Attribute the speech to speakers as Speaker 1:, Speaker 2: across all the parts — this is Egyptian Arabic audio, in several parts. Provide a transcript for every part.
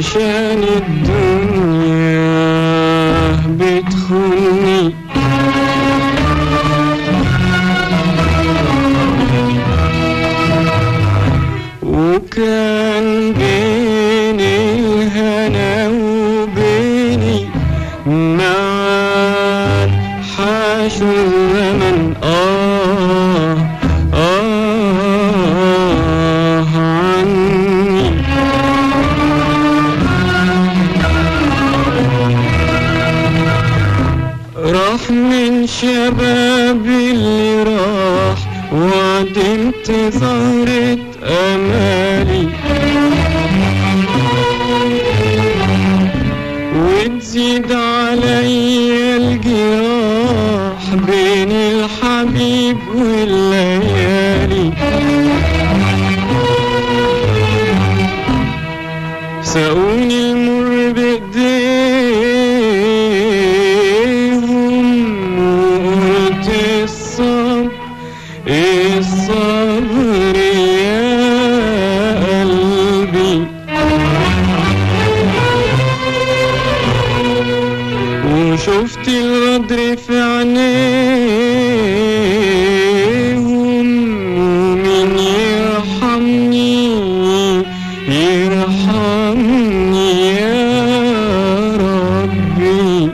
Speaker 1: عشان الدنيا بتخوني وكان بين الهنا وبيني معاد حاش الزمن آه آه عني راح من شبابي اللي راح وعدمت زهرة أمالي وتزيد علي الجراح بين الحبيب والليالي سقوني المر بإيديهم وقلت الصبر الصبر يا قلبي وشفت الغدر في عينيهم ومين يرحمني يرحمني يا ربي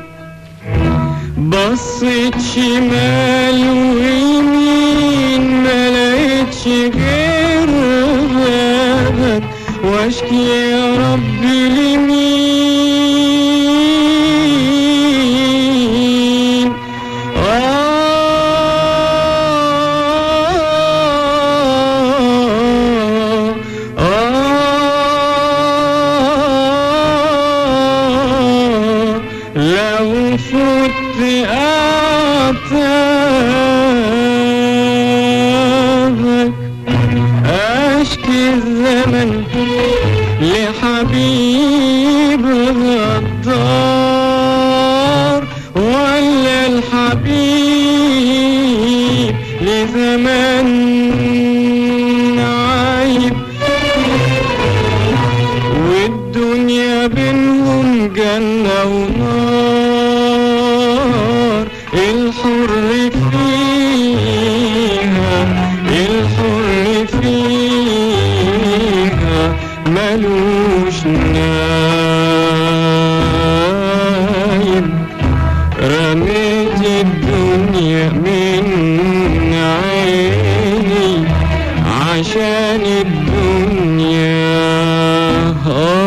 Speaker 1: بصيت شمال ويمين ما لقيتش غير بابك واشكي يا ربي لمين آه آه لو فت أعتابك أشكي الزمن لحبيب غدار ولا الحبيب لزمن عيب والدنيا بينهم جنة ونار الحر فيها الحر فيها ملوش نايم رميت الدنيا من عيني عشان الدنيا آه